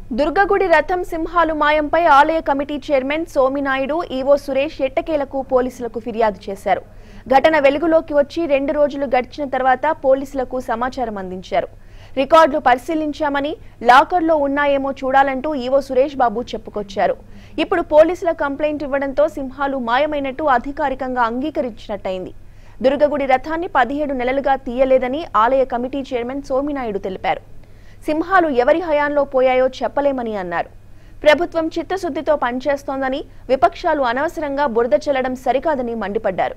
దుర్గగుడి రథం సింహాలు మాయంపై ఆలయ committee chairman Sominaidu EO Suresh ఎట్టకేలకు పోలీసులకు ఫిర్యాదు చేశారు ఘటన వెలుగులోకి వచ్చి రెండు రోజులు గడిచిన తర్వాత పోలీసులకు సమాచారం అందించారు రికార్డులు పరిశీలించామని లాకర్లో ఉన్నాయేమో చూడాలంటూ ఈవో సురేష్ బాబు చెప్పుకొచ్చారు ఇప్పుడు పోలీసుల కంప్లైంట్ ఇవ్వడంతో సింహాలు మాయమైనట్టు అధికారికంగా అంగీకరించినట్టయింది దుర్గగుడి రథాన్ని పదిహేడు నెలలుగా తీయలేదని ఆలయ కమిటీ చైర్మన్ సోమినాయుడు తెలిపారు సింహాలు ఎవరి హయాంలో పోయాయో చెప్పలేమని అన్నారు ప్రభుత్వం చిత్తశుద్ధితో పనిచేస్తోందని విపక్షాలు అనవసరంగా బురద చల్లడం సరికాదని మండిపడ్డారు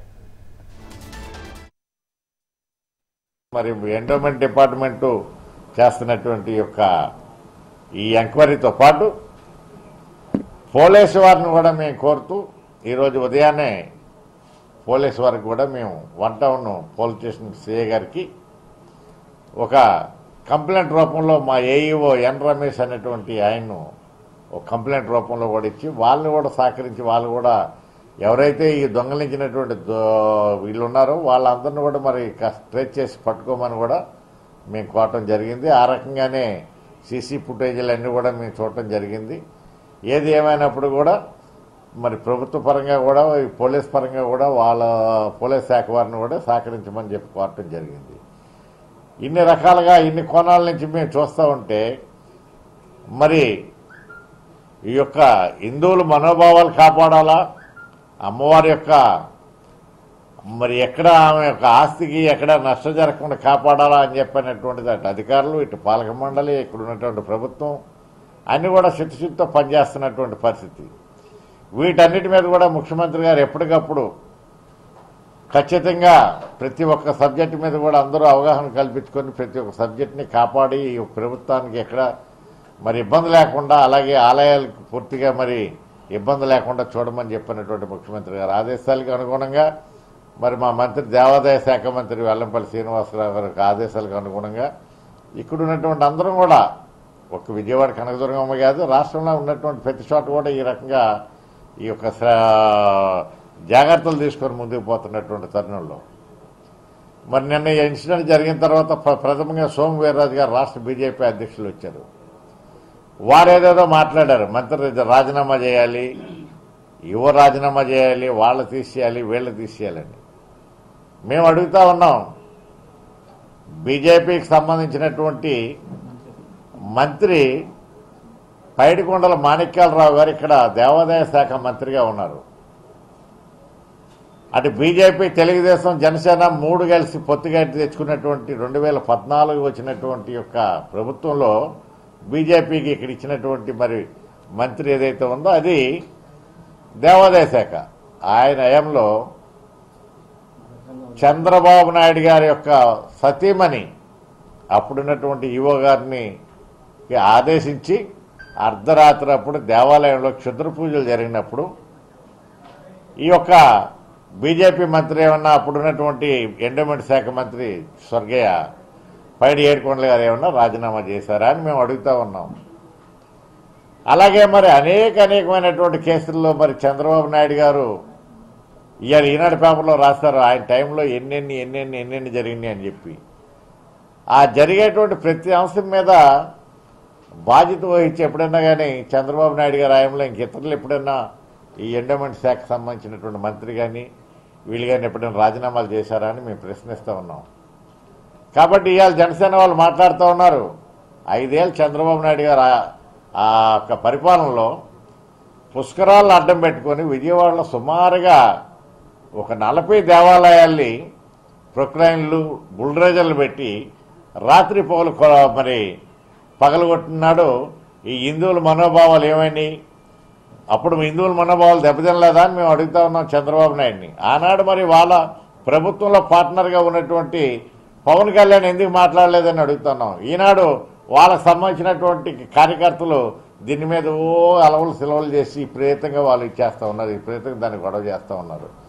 మరి ఎండోమెంట్ డిపార్ట్మెంటు చేస్తున్నటువంటి యొక్క ఈ ఎంక్వైరీతో పాటు పోలీసు వారిని కూడా మేము కోరుతూ ఈరోజు ఉదయాన్నే పోలీసు వారికి కూడా మేము one town police station CA గారికి ఒక కంప్లైంట్ రూపంలో మా ఏఈఓ ఎన్ రమేష్ అనేటువంటి ఆయన్ను ఒక కంప్లైంట్ రూపంలో కూడా ఇచ్చి వాళ్ళని కూడా సహకరించి వాళ్ళు కూడా ఎవరైతే ఈ దొంగలించినటువంటి దో- వీళ్ళు ఉన్నారో వాళ్ళందరిని కూడా మరి ట్రేస్ చేసి పట్టుకోమని కూడా మేము కోవటం జరిగింది ఆ రకంగానే సీసీ ఫుటేజీలు అన్నీ కూడా మేము చూడటం జరిగింది ఏది ఏమైనప్పుడు కూడా మరి ప్రభుత్వ పరంగా కూడా ఈ పోలీస్ పరంగా కూడా వాళ్ళ పోలీస్ శాఖ వారిని కూడా సహకరించమని చెప్పి కోరటం జరిగింది ఇన్ని రకాలుగా ఇన్ని కోణాల నుంచి మేము చూస్తూ ఉంటే మరి ఈ యొక్క హిందువుల మనోభావాలు కాపాడాలా అమ్మవారి యొక్క మరి ఎక్కడ ఆమె యొక్క ఆస్తికి ఎక్కడ నష్టం జరగకుండా కాపాడాలా అని చెప్పినటువంటిది అటు అధికారులు ఇటు పాలక మండలి ఇక్కడ ఉన్నటువంటి ప్రభుత్వం అన్ని కూడా చిత్తశుద్ధితో పనిచేస్తున్నటువంటి పరిస్థితి వీటన్నిటి మీద కూడా ముఖ్యమంత్రి గారు ఎప్పటికప్పుడు ఖచ్చితంగా ప్రతి ఒక్క సబ్జెక్టు మీద కూడా అందరూ అవగాహన కల్పించుకొని ప్రతి ఒక్క సబ్జెక్ట్ని కాపాడి ఈ ప్రభుత్వానికి ఎక్కడ మరి ఇబ్బంది లేకుండా అలాగే ఆలయాలకు పూర్తిగా మరి ఇబ్బంది లేకుండా చూడమని చెప్పినటువంటి ముఖ్యమంత్రి గారు ఆదేశాలకు అనుగుణంగా మరి మా మంత్రి దేవాదాయ శాఖ మంత్రి వెల్లంపల్లి శ్రీనివాసరావు గారి ఆదేశాలకు అనుగుణంగా ఇక్కడ ఉన్నటువంటి అందరం కూడా ఒక విజయవాడ కనకదుర్గమ్మ కాదు రాష్ట్రంలో ఉన్నటువంటి ప్రతి చోట కూడా ఈ రకంగా ఈ యొక్క శ్రా- జాగ్రత్తలు తీసుకొని ముందుకు పోతున్నటువంటి తరుణంలో మరి నిన్న ఈ ఇన్సిడెంట్ జరిగిన తర్వాత ప్ర- ప్రథమంగా సోము వీర్రాజు గారు రాష్ట్ర బీజేపీ అధ్యక్షులు వచ్చారు వారేదేదో మాట్లాడారు మంత్రి రాజీనామా చేయాలి యువ రాజీనామా చేయాలి వాళ్ళు తీసేయాలి వీళ్ళు తీసేయాలని మేము అడుగుతా ఉన్నాం బీజేపీకి సంబంధించినటువంటి మంత్రి పైడికొండల మాణిక్యాలరావు గారు ఇక్కడ దేవాదాయ శాఖ మంత్రిగా ఉన్నారు అటు బీజేపీ తెలుగుదేశం జనసేన మూడు కలిసి పొత్తుగా తెచ్చుకున్నటువంటి రెండు వేల పద్నాలుగు వచ్చినటువంటి యొక్క ప్రభుత్వంలో బీజేపీకి ఇక్కడ ఇచ్చినటువంటి మరి మంత్రి ఏదైతే ఉందో అది దేవాదాయ శాఖ ఆయన హయాంలో చంద్రబాబు నాయుడు గారి యొక్క సతీమణి అప్పుడున్నటువంటి ఈవో గారిని ఆదేశించి అర్ధరాత్రి అప్పుడు దేవాలయంలో క్షుద్ర పూజలు జరిగినప్పుడు ఈ యొక్క బీజేపీ మంత్రి ఏమన్నా అప్పుడున్నటువంటి ఎండోమెంట్ శాఖ మంత్రి స్వర్గయ్య పైడి ఏడుకొండల గారు ఏమన్నా రాజీనామా చేశారా అని మేము అడుగుతా ఉన్నాం అలాగే మరి అనేక అనేకమైనటువంటి కేసుల్లో మరి చంద్రబాబు నాయుడు గారు ఇవాళ ఈనాడు పేపర్లో రాస్తారు ఆయన టైంలో ఎన్నెన్ని ఎన్నెన్ని ఎన్నెన్ని జరిగినాయి అని చెప్పి ఆ జరిగేటువంటి ప్రతి అంశం మీద బాధ్యత వహించి ఎప్పుడన్నా కానీ చంద్రబాబు నాయుడు గారి హయాంలో ఇంక ఇతరులు ఎప్పుడన్నా ఈ ఎండోమెంట్ శాఖకు సంబంధించినటువంటి మంత్రి కానీ వీళ్ళు కానీ ఎప్పుడైనా రాజీనామాలు చేశారా అని మేము ప్రశ్నిస్తూ ఉన్నాం కాబట్టి ఇవాళ జనసేన వాళ్ళు మాట్లాడుతూ ఉన్నారు ఐదేళ్ళు చంద్రబాబు నాయుడు గారు ఆ- ఆ యొక్క పరిపాలనలో పుష్కరాలను అడ్డం పెట్టుకొని విజయవాడలో సుమారుగా ఒక నలభై దేవాలయాల్ని ప్రొక్లైన్లు బుల్డ్రేజర్లు పెట్టి రాత్రి పౌలు మరి పగలగొట్టినాడు ఈ హిందువుల మనోభావాలు ఏమైనాయి అప్పుడు హిందువుల మనోభావాలు దెబ్బతినలేదా అని మేము అడుగుతా ఉన్నాం చంద్రబాబు నాయుడిని ఆనాడు మరి వాళ్ళ ప్రభుత్వంలో పార్ట్నర్గా ఉన్నటువంటి పవన్ కళ్యాణ్ ఎందుకు మాట్లాడలేదని అడుగుతున్నాం ఈనాడు వాళ్ళకు సంబంధించినటువంటి కార్యకర్తలు దీని మీద ఓ అలవలు సెలవులు చేసి విపరీతంగా వాళ్ళు ఇచ్చేస్తూ ఉన్నారు విపరీతంగా దాన్ని గొడవ చేస్తూ ఉన్నారు